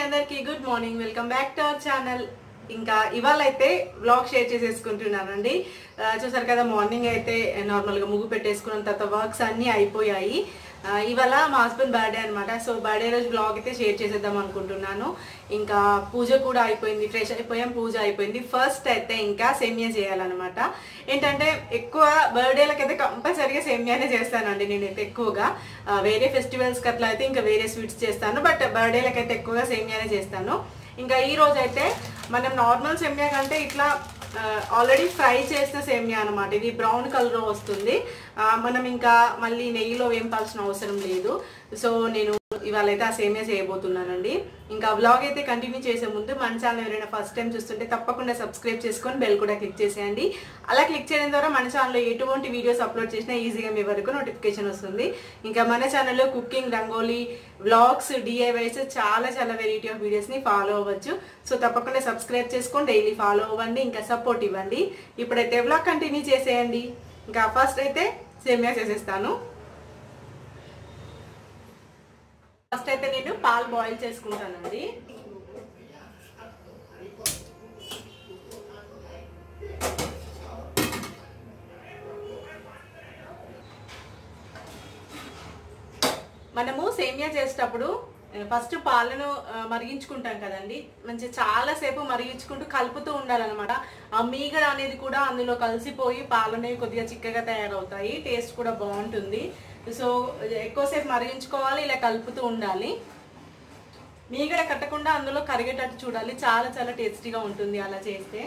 అందరికి good morning welcome back to our channel ఇంకా ఇవాళ అయితే బ్లాగ్ షేర్ చేసేసుకుంటున్నానండి ఆ, చూసారు కదా మార్నింగ్ అయితే నార్మల్గా ముగ్గు పెట్టేసుకున్న తర్వాత వర్క్స్ అన్నీ అయిపోయాయి ఆ, ఇవాళ మా హస్బెండ్ బర్త్డే అనమాట సో బర్త్డే రోజు బ్లాగ్ అయితే షేర్ చేసేద్దాం అనుకుంటున్నాను ఇంకా పూజ కూడా అయిపోయింది ఫ్రెష్ అయిపోయాం పూజ అయిపోయింది ఫస్ట్ అయితే ఇంకా సేమియా చేయాలన్నమాట ఏంటంటే ఎక్కువ బర్త్డేలకు అయితే కంపల్సరీగా సేమియానే చేస్తానండి నేనైతే ఎక్కువగా ఆ, వేరే ఫెస్టివల్స్కి అట్లా అయితే ఇంకా వేరే స్వీట్స్ చేస్తాను బట్ బర్త్డేలకు అయితే ఎక్కువగా సేమియానే చేస్తాను ఇంకా ఈ రోజు అయితే మనం నార్మల్ సేమియా కంటే ఇట్లా ఆల్రెడీ ఫ్రై చేసిన సేమియా అనమాట ఇది బ్రౌన్ కలర్ వస్తుంది ఆ, మనం ఇంకా మళ్ళీ నెయ్యిలో వేంపాల్సిన అవసరం లేదు సో నేను ఇవాళ అయితే ఆ సేమియా చేయబోతున్నానండి ఇంకా వ్లాగ్ అయితే కంటిన్యూ చేసే ముందు మన ఛానల్ ఎవరైనా ఫస్ట్ టైం చూస్తుంటే తప్పకుండా సబ్స్క్రైబ్ చేసుకొని బెల్ కూడా క్లిక్ చేసేయండి అలా క్లిక్ చేయడం ద్వారా మన ఛానల్లో ఎటువంటి వీడియోస్ అప్లోడ్ చేసినా ఈజీగా మీ వరకు నోటిఫికేషన్ వస్తుంది ఇంకా మన ఛానల్లో కుకింగ్ రంగోలీ వ్లాగ్స్ డిఐవైస్ చాలా చాలా వెరైటీ ఆఫ్ వీడియోస్ని ఫాలో అవ్వచ్చు సో తప్పకుండా సబ్స్క్రైబ్ చేసుకొని డైలీ ఫాలో అవ్వండి ఇంకా సపోర్ట్ ఇవ్వండి ఇప్పుడైతే వ్లాగ్ కంటిన్యూ చేసేయండి ఇంకా ఫస్ట్ అయితే సేమియా చేసేస్తాను ఫస్ట్ అయితే నేను పాలు బాయిల్ చేసుకుంటానండి మనము సేమియా చేసేటప్పుడు ఫస్ట్ పాలను ఆ, మరిగించుకుంటాం కదండి మంచి చాలా సేపు మరిగించుకుంటూ కలుపుతూ ఉండాలన్నమాట ఆ మీగడ అనేది కూడా అందులో కలిసిపోయి పాలు అనేవి కొద్దిగా చిక్కగా తయారవుతాయి టేస్ట్ కూడా బాగుంటుంది సో ఎక్కువసేపు మరిగించుకోవాలి ఇలా కలుపుతూ ఉండాలి మీగడ కట్టకుండా అందులో కరిగేటట్టు చూడాలి చాలా చాలా టేస్టీగా ఉంటుంది అలా చేస్తే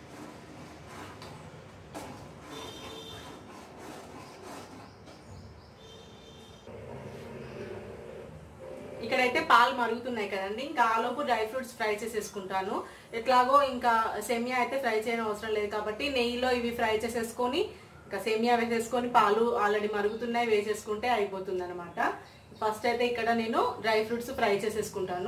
ఇక్కడైతే పాలు మరుగుతున్నాయి కదండి ఇంకా ఆలోపు డ్రై ఫ్రూట్స్ ఫ్రై చేసేసుకుంటాను ఎట్లాగో ఇంకా సెమియా అయితే ఫ్రై చేయడం అవసరం లేదు కాబట్టి నెయ్యిలో ఇవి ఫ్రై చేసేసుకొని ఇంకా సేమియా వేసేసుకొని పాలు ఆల్రెడీ మరుగుతున్నాయి వేసేసుకుంటే అయిపోతుంది అనమాట ఫస్ట్ అయితే ఇక్కడ నేను డ్రై ఫ్రూట్స్ ఫ్రై చేసేసుకుంటాను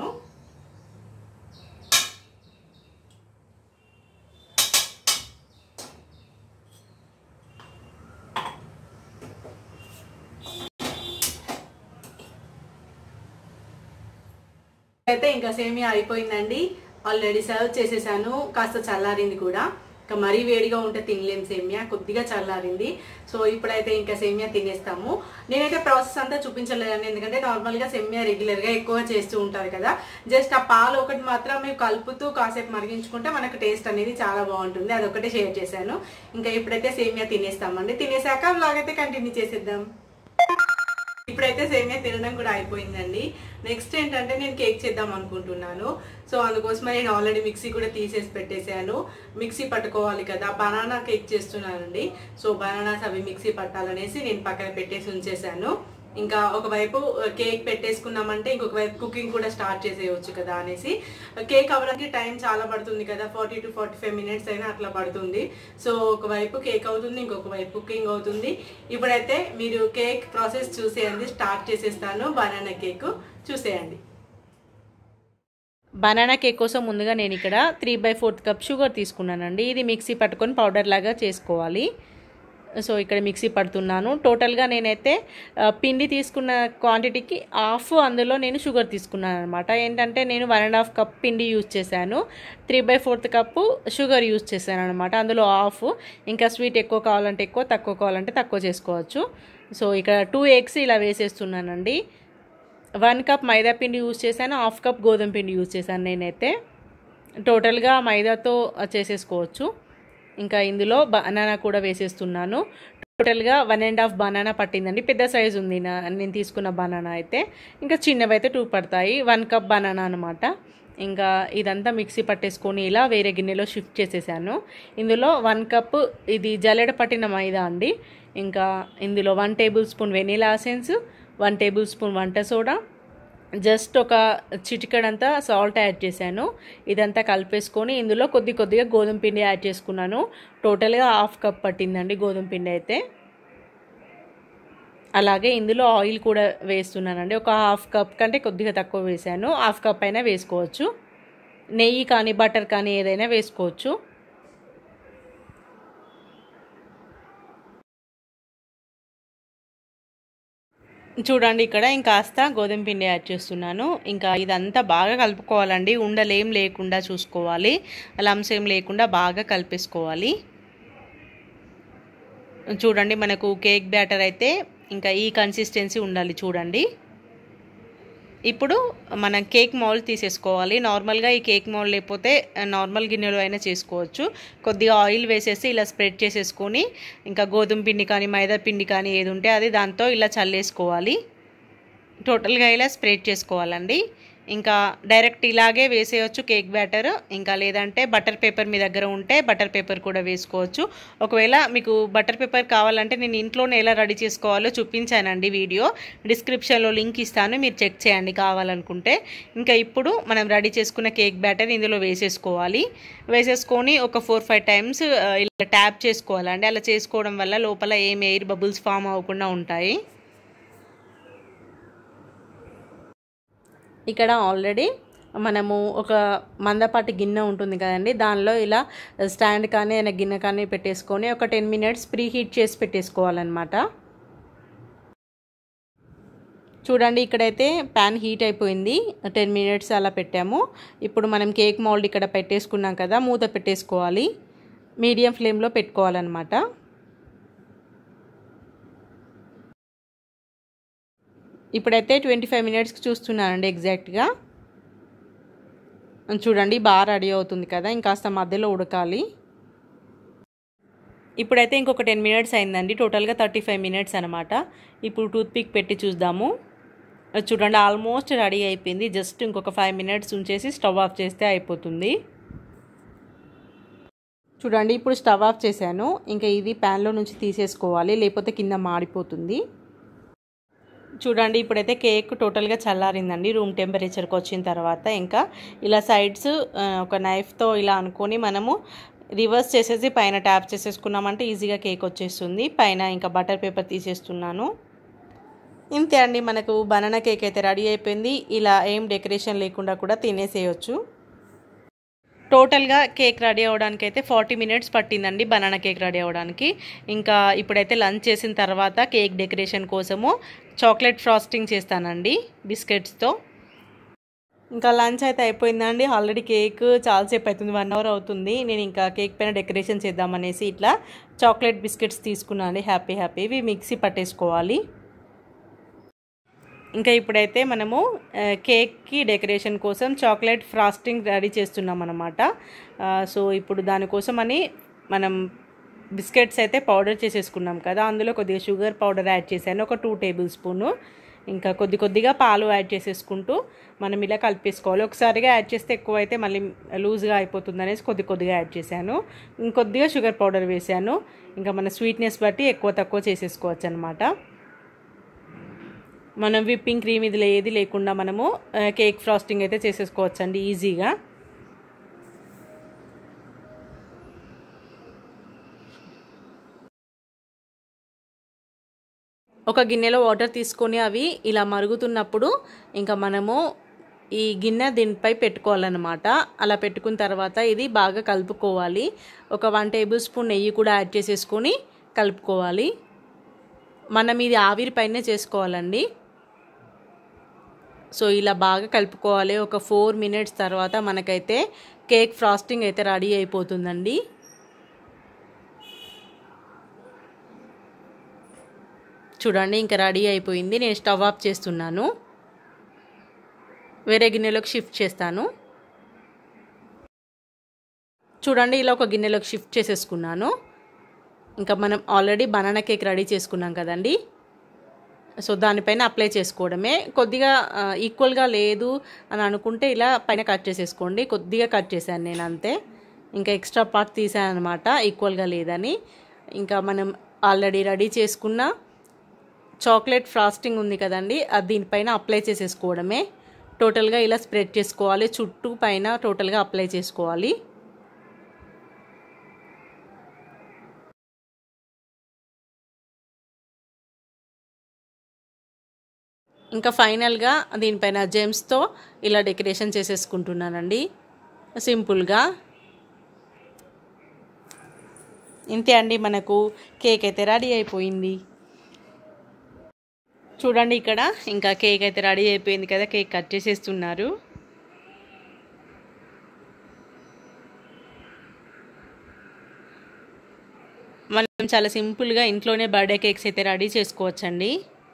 అయితే ఇంకా సేమియా అయిపోయిందండి ఆల్రెడీ సర్వ్ చేసేసాను కాస్త చల్లారింది కూడా ఇంకా మరీ వేడిగా ఉంటే తినలేం సేమియా కొద్దిగా చల్లారింది సో ఇప్పుడైతే ఇంకా సేమియా తినేస్తాము నేనైతే ప్రాసెస్ అంతా చూపించలేదండి ఎందుకంటే నార్మల్గా సేమియా రెగ్యులర్గా ఎక్కువ చేస్తూ ఉంటారు కదా జస్ట్ ఆ పాలు ఒకటి మాత్రం మేము కలుపుతూ కాసేపు మరిగించుకుంటే మనకు టేస్ట్ అనేది చాలా బాగుంటుంది అదొకటే షేర్ చేశాను ఇంకా ఇప్పుడైతే సేమియా తినేస్తామండి తినేసాక వ్లాగ్ అయితే కంటిన్యూ చేసేద్దాం ఇప్పుడైతే సేమియా తినడం కూడా అయిపోయిందండి నెక్స్ట్ ఏంటంటే నేను కేక్ చేద్దాం అనుకుంటున్నాను సో అందుకోసమే నేను ఆల్రెడీ మిక్సీ కూడా తీసేసి పెట్టేశాను మిక్సీ పట్టుకోవాలి కదా బనానా కేక్ చేస్తున్నానండి సో బనానాస్ అవి మిక్సీ పట్టాలనేసి నేను పక్కన పెట్టేసి ఉంచేసాను ఇంకా ఒకవైపు కేక్ పెట్టేసుకున్నామంటే ఇంకొక వైపు కుకింగ్ కూడా స్టార్ట్ చేసేయచ్చు కదా అనేసి కేక్ అవ్వడానికి టైం చాలా పడుతుంది కదా forty to forty five minutes అయినా అట్లా పడుతుంది సో ఒకవైపు కేక్ అవుతుంది ఇంకొక వైపు కుకింగ్ అవుతుంది ఇప్పుడైతే మీరు కేక్ ప్రాసెస్ చూసేయండి స్టార్ట్ చేసేస్తాను బనానా కేక్ చూసేయండి బనానా కేక్ కోసం ముందుగా నేను ఇక్కడ three by fourth cup sugar తీసుకున్నానండి ఇది మిక్సీ పట్టుకొని పౌడర్ లాగా చేసుకోవాలి సో ఇక్కడ మిక్సీ పడుతున్నాను టోటల్గా నేనైతే ఆ, పిండి తీసుకున్న క్వాంటిటీకి హాఫ్ అందులో నేను షుగర్ తీసుకున్నాను అనమాట ఏంటంటే నేను వన్ అండ్ హాఫ్ కప్ పిండి యూజ్ చేశాను three by fourth cup sugar use చేశాను అనమాట అందులో హాఫ్ ఇంకా స్వీట్ ఎక్కువ కావాలంటే ఎక్కువ తక్కువ కావాలంటే తక్కువ చేసుకోవచ్చు సో ఇక్కడ టూ ఎగ్స్ ఇలా వేసేస్తున్నానండి వన్ కప్ మైదా పిండి యూజ్ చేశాను హాఫ్ కప్ గోధుమ పిండి యూజ్ చేశాను నేనైతే టోటల్గా మైదాతో చేసేసుకోవచ్చు ఇంకా ఇందులో బనానా కూడా వేసేస్తున్నాను టోటల్గా వన్ అండ్ హాఫ్ బనానా పట్టిందండి పెద్ద సైజు ఉంది నా నేను తీసుకున్న బనానా అయితే ఇంకా చిన్నవి అయితే టూ పడతాయి వన్ కప్ బనానా అనమాట ఇంకా ఇదంతా మిక్సీ పట్టేసుకొని ఇలా వేరే గిన్నెలో షిఫ్ట్ చేసేసాను ఇందులో వన్ కప్ ఇది జల్లెడ పట్టిన మైదా అండి ఇంకా ఇందులో one tablespoon vanilla essence one tablespoon వంట సోడా జస్ట్ ఒక చిటికడంతా సాల్ట్ యాడ్ చేశాను ఇదంతా కలిపేసుకొని ఇందులో కొద్ది కొద్దిగా గోధుమ పిండి యాడ్ చేసుకున్నాను టోటల్గా హాఫ్ కప్ పట్టిందండి గోధుమ పిండి అయితే అలాగే ఇందులో ఆయిల్ కూడా వేస్తున్నానండి ఒక హాఫ్ కప్ కంటే కొద్దిగా తక్కువ వేసాను హాఫ్ కప్ అయినా వేసుకోవచ్చు నెయ్యి కానీ బటర్ కానీ ఏదైనా వేసుకోవచ్చు చూడండి ఇక్కడ ఇంకాస్త గోధుమ పిండి యాడ్ చేస్తున్నాను ఇంకా ఇదంతా బాగా కలుపుకోవాలండి ఉండలేం లేకుండా చూసుకోవాలి లమ్స్ ఏం లేకుండా బాగా కలిపేసుకోవాలి చూడండి మనకు కేక్ బ్యాటర్ అయితే ఇంకా ఈ కన్సిస్టెన్సీ ఉండాలి చూడండి ఇప్పుడు మనం కేక్ మౌల్డ్ తీసేసుకోవాలి నార్మల్గా ఈ కేక్ మౌల్డ్ లేకపోతే నార్మల్ గిన్నెలో అయినా చేసుకోవచ్చు కొద్దిగా ఆయిల్ వేసేసి ఇలా స్ప్రెడ్ చేసేసుకొని ఇంకా గోధుమ పిండి కానీ మైదా పిండి కానీ ఏది ఉంటే అది దాంతో ఇలా చల్లేసుకోవాలి టోటల్గా ఇలా స్ప్రెడ్ చేసుకోవాలండి ఇంకా డైరెక్ట్ ఇలాగే వేసేయచ్చు కేక్ బ్యాటర్ ఇంకా లేదంటే బటర్ పేపర్ మీ దగ్గర ఉంటే బటర్ పేపర్ కూడా వేసుకోవచ్చు ఒకవేళ మీకు బటర్ పేపర్ కావాలంటే నేను ఇంట్లోనే ఎలా రెడీ చేసుకోవాలో చూపించానండి వీడియో డిస్క్రిప్షన్లో లింక్ ఇస్తాను మీరు చెక్ చేయండి కావాలనుకుంటే ఇంకా ఇప్పుడు మనం రెడీ చేసుకున్న కేక్ బ్యాటర్ ఇందులో వేసేసుకోవాలి వేసేసుకొని ఒక ఫోర్ ఫైవ్ టైమ్స్ ఇలా ట్యాప్ చేసుకోవాలండి అలా చేసుకోవడం వల్ల లోపల ఏం ఎయిర్ బబుల్స్ ఫామ్ అవ్వకుండా ఉంటాయి ఇక్కడ ఆల్రెడీ మనము ఒక మందపాటి గిన్నె ఉంటుంది కదండి దానిలో ఇలా స్టాండ్ కానీ అయినా గిన్నె కానీ పెట్టేసుకొని ఒక టెన్ మినిట్స్ ప్రీ హీట్ చేసి పెట్టేసుకోవాలన్నమాట చూడండి ఇక్కడైతే ప్యాన్ హీట్ అయిపోయింది టెన్ మినిట్స్ అలా పెట్టాము ఇప్పుడు మనం కేక్ మౌల్డ్ ఇక్కడ పెట్టేసుకున్నాం కదా మూత పెట్టేసుకోవాలి మీడియం ఫ్లేమ్లో పెట్టుకోవాలన్నమాట ఇప్పుడైతే ట్వంటీ ఫైవ్ మినిట్స్కి చూస్తున్నానండి ఎగ్జాక్ట్గా చూడండి బాగా రెడీ అవుతుంది కదా ఇంకాస్త మధ్యలో ఉడకాలి ఇప్పుడైతే ఇంకొక టెన్ మినిట్స్ అయిందండి టోటల్గా థర్టీ ఫైవ్ మినిట్స్ అనమాట ఇప్పుడు టూత్ పిక్ పెట్టి చూద్దాము చూడండి ఆల్మోస్ట్ రెడీ అయిపోయింది జస్ట్ ఇంకొక ఫైవ్ మినిట్స్ ఉంచేసి స్టవ్ ఆఫ్ చేస్తే అయిపోతుంది చూడండి ఇప్పుడు స్టవ్ ఆఫ్ చేశాను ఇంకా ఇది ప్యాన్లో నుంచి తీసేసుకోవాలి లేకపోతే కింద మాడిపోతుంది చూడండి ఇప్పుడైతే కేక్ టోటల్గా చల్లారిందండి రూమ్ టెంపరేచర్కి వచ్చిన తర్వాత ఇంకా ఇలా సైడ్స్ ఒక నైఫ్తో ఇలా అనుకొని మనము రివర్స్ చేసేసి పైన ట్యాప్ చేసేసుకున్నామంటే ఈజీగా కేక్ వచ్చేస్తుంది పైన ఇంకా బటర్ పేపర్ తీసేస్తున్నాను ఇంతే అండి మనకు బనానా కేక్ అయితే రెడీ అయిపోయింది ఇలా ఏం డెకరేషన్ లేకుండా కూడా తినేసేయచ్చు టోటల్గా కేక్ రెడీ అవ్వడానికి అయితే ఫార్టీ మినిట్స్ పట్టిందండి బనానా కేక్ రెడీ అవ్వడానికి ఇంకా ఇప్పుడైతే లంచ్ చేసిన తర్వాత కేక్ డెకరేషన్ కోసము చాక్లెట్ ఫ్రాస్టింగ్ చేస్తానండి బిస్కెట్స్తో ఇంకా లంచ్ అయితే అయిపోయిందండి ఆల్రెడీ కేక్ చాలాసేపు అవుతుంది వన్ అవర్ అవుతుంది నేను ఇంకా కేక్ పైన డెకరేషన్ చేద్దామనేసి ఇట్లా చాక్లెట్ బిస్కెట్స్ తీసుకున్నాను హ్యాపీ హ్యాపీ ఇవి మిక్సీ పట్టేసుకోవాలి ఇంకా ఇప్పుడైతే మనము కేక్కి డెకరేషన్ కోసం చాక్లెట్ ఫ్రాస్టింగ్ రెడీ చేస్తున్నాం అనమాట సో ఇప్పుడు దానికోసం అని మనం బిస్కెట్స్ అయితే పౌడర్ చేసేసుకున్నాం కదా అందులో కొద్దిగా షుగర్ పౌడర్ యాడ్ చేశాను ఒక టూ టేబుల్ స్పూను ఇంకా కొద్ది కొద్దిగా పాలు యాడ్ చేసేసుకుంటూ మనం ఇలా కలిపేసుకోవాలి ఒకసారిగా యాడ్ చేస్తే ఎక్కువ అయితే మళ్ళీ లూజ్గా అయిపోతుంది అనేసి కొద్ది కొద్దిగా యాడ్ చేశాను ఇంకొద్దిగా షుగర్ పౌడర్ వేసాను ఇంకా మన స్వీట్నెస్ బట్టి ఎక్కువ తక్కువ చేసేసుకోవచ్చు అనమాట మనం విప్పింగ్ క్రీమ్ ఇది ఏది లేకుండా మనము కేక్ ఫ్రాస్టింగ్ అయితే చేసేసుకోవచ్చు అండి ఈజీగా ఒక గిన్నెలో వాటర్ తీసుకొని అవి ఇలా మరుగుతున్నప్పుడు ఇంకా మనము ఈ గిన్నె దీనిపై పెట్టుకోవాలన్నమాట అలా పెట్టుకున్న తర్వాత ఇది బాగా కలుపుకోవాలి ఒక వన్ టేబుల్ స్పూన్ నెయ్యి కూడా యాడ్ చేసేసుకొని కలుపుకోవాలి మనం ఇది ఆవిరి పైనే చేసుకోవాలండి సో ఇలా బాగా కలుపుకోవాలి ఒక ఫోర్ మినిట్స్ తర్వాత మనకైతే కేక్ ఫ్రాస్టింగ్ అయితే రెడీ అయిపోతుందండి చూడండి ఇంకా రెడీ అయిపోయింది నేను స్టవ్ ఆఫ్ చేస్తున్నాను వేరే గిన్నెలోకి షిఫ్ట్ చేస్తాను చూడండి ఇలా ఒక గిన్నెలోకి షిఫ్ట్ చేసేసుకున్నాను ఇంకా మనం ఆల్రెడీ బనానా కేక్ రెడీ చేసుకున్నాం కదండి సో దానిపైన అప్లై చేసుకోవడమే కొద్దిగా ఈక్వల్గా లేదు అని అనుకుంటే ఇలా పైన కట్ చేసేసుకోండి కొద్దిగా కట్ చేశాను నేను అంతే ఇంకా ఎక్స్ట్రా పార్ట్ తీసాను అనమాట ఈక్వల్గా లేదని ఇంకా మనం ఆల్రెడీ రెడీ చేసుకున్న చాక్లెట్ ఫ్రాస్టింగ్ ఉంది కదండి అది దీనిపైన అప్లై చేసేసుకోవడమే టోటల్గా ఇలా స్ప్రెడ్ చేసుకోవాలి చుట్టూ పైన టోటల్గా అప్లై చేసుకోవాలి ఇంకా ఫైనల్గా దీనిపైన జెమ్స్తో ఇలా డెకరేషన్ చేసేసుకుంటున్నానండి సింపుల్గా ఇంతే అండి మనకు కేక్ అయితే రెడీ అయిపోయింది చూడండి ఇక్కడ ఇంకా కేక్ అయితే రెడీ అయిపోయింది కదా కేక్ కట్ చేసేస్తున్నారు మనం చాలా సింపుల్గా ఇంట్లోనే బర్త్డే కేక్స్ అయితే రెడీ చేసుకోవచ్చండి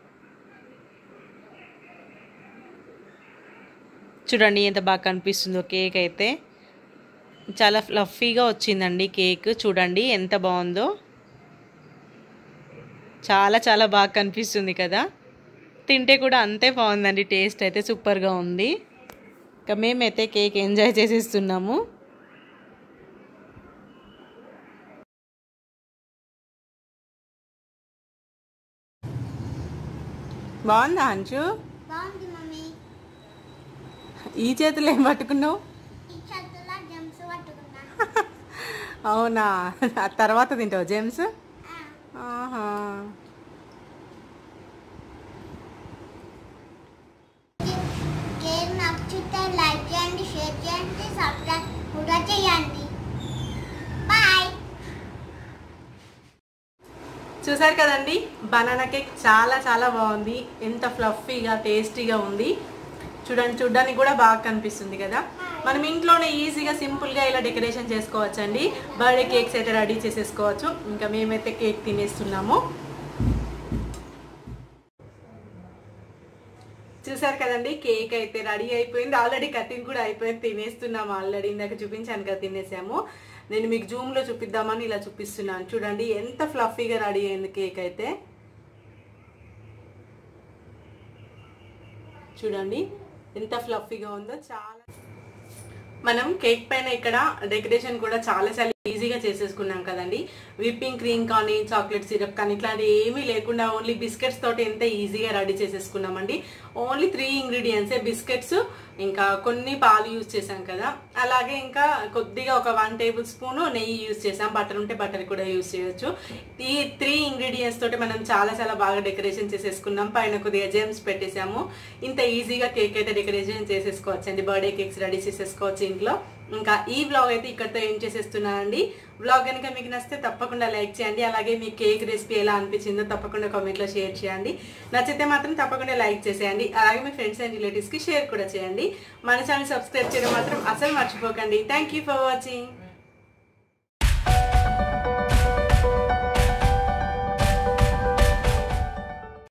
చూడండి ఎంత బాగా కనిపిస్తుందో కేక్ అయితే చాలా ఫ్లఫీగా వచ్చిందండి కేక్ చూడండి ఎంత బాగుందో చాలా చాలా బాగా కనిపిస్తుంది కదా తింటే కూడా అంతే బాగుందండి టేస్ట్ అయితే సూపర్గా ఉంది ఇంకా మేమైతే కేక్ ఎంజాయ్ చేసేస్తున్నాము బాగుందా అంచు బాగుంది మమ్మీ ఈ చేతులు ఏం పట్టుకున్నావు ఈ చేతుల్లో జెమ్స్ పట్టుకున్నా అవునా ఆ తర్వాత తింటావు జేమ్స్ ఆ, ఆహా గేమ్ నచ్చితే లైక్ చేయండి షేర్ చేయండి సబ్స్క్రైబ్ కూడా చేయండి బాయ్ చూసారు కదండి బనానా కేక్ చాలా చాలా బాగుంది ఎంత ఫ్లఫీగా టేస్టీగా ఉంది చూడండి చూడడానికి కూడా బాగా కనిపిస్తుంది కదా మనం ఇంట్లోనే ఈజీగా సింపుల్గా ఇలా డెకరేషన్ చేసుకోవచ్చండి బర్త్డే కేక్స్ అయితే రెడీ చేసేసుకోవచ్చు ఇంకా మేమైతే కేక్ తినేస్తున్నాము చూసారు కదండి కేక్ అయితే రెడీ అయిపోయింది ఆల్రెడీ కటింగ్ కూడా అయిపోయింది తినేస్తున్నాము ఆల్రెడీ ఇందాక చూపించాను కదా తినేసాము నేను మీకు జూమ్ లో చూపిద్దామని ఇలా చూపిస్తున్నాను చూడండి ఎంత ఫ్లఫీగా రెడీ అయింది కేక్ అయితే చూడండి ఎంత ఫ్లఫీగా ఉందో చాలా మనం కేక్ పైన ఇక్కడ డెకరేషన్ కూడా చాలా చాలా ఈజీగా చేసేసుకున్నాం కదండి విప్పింగ్ క్రీమ్ కానీ చాక్లెట్ సిరప్ కానీ ఇట్లాంటి ఏమీ లేకుండా ఓన్లీ బిస్కెట్స్ తోటి ఎంత ఈజీగా రెడీ చేసేసుకున్నామండి ఓన్లీ త్రీ ఇంగ్రీడియంట్సే బిస్కెట్స్ ఇంకా కొన్ని పాలు యూజ్ చేసాం కదా అలాగే ఇంకా కొద్దిగా ఒక వన్ టేబుల్ స్పూన్ నెయ్యి యూజ్ చేసాం బటర్ ఉంటే బటర్ కూడా యూజ్ చేయొచ్చు ఈ త్రీ ఇంగ్రీడియంట్స్ తోటి మనం చాలా చాలా బాగా డెకరేషన్ చేసేసుకున్నాం పైన కొద్దిగా జెమ్స్ పెట్టేసాము ఇంత ఈజీగా కేక్ అయితే డెకరేషన్ చేసేసుకోవచ్చు అండి బర్త్డే కేక్స్ రెడీ చేసేసుకోవచ్చు ఇంట్లో ఇంకా ఈ వ్లాగ్ అయితే ఇక్కడితో ఏం చేసేస్తున్నానండి వ్లాగ్ కనుక మీకు నచ్చితే తప్పకుండా లైక్ చేయండి అలాగే మీ కేక్ రెసిపీ ఎలా అనిపించిందో తప్పకుండా కామెంట్లో షేర్ చేయండి నచ్చితే మాత్రం తప్పకుండా లైక్ చేసేయండి అలాగే మీ ఫ్రెండ్స్ అండ్ రిలేటివ్స్కి షేర్ కూడా చేయండి మన ఛానల్ సబ్స్క్రైబ్ చేయడం మాత్రం అసలు మర్చిపోకండి థ్యాంక్ యూ ఫర్ వాచింగ్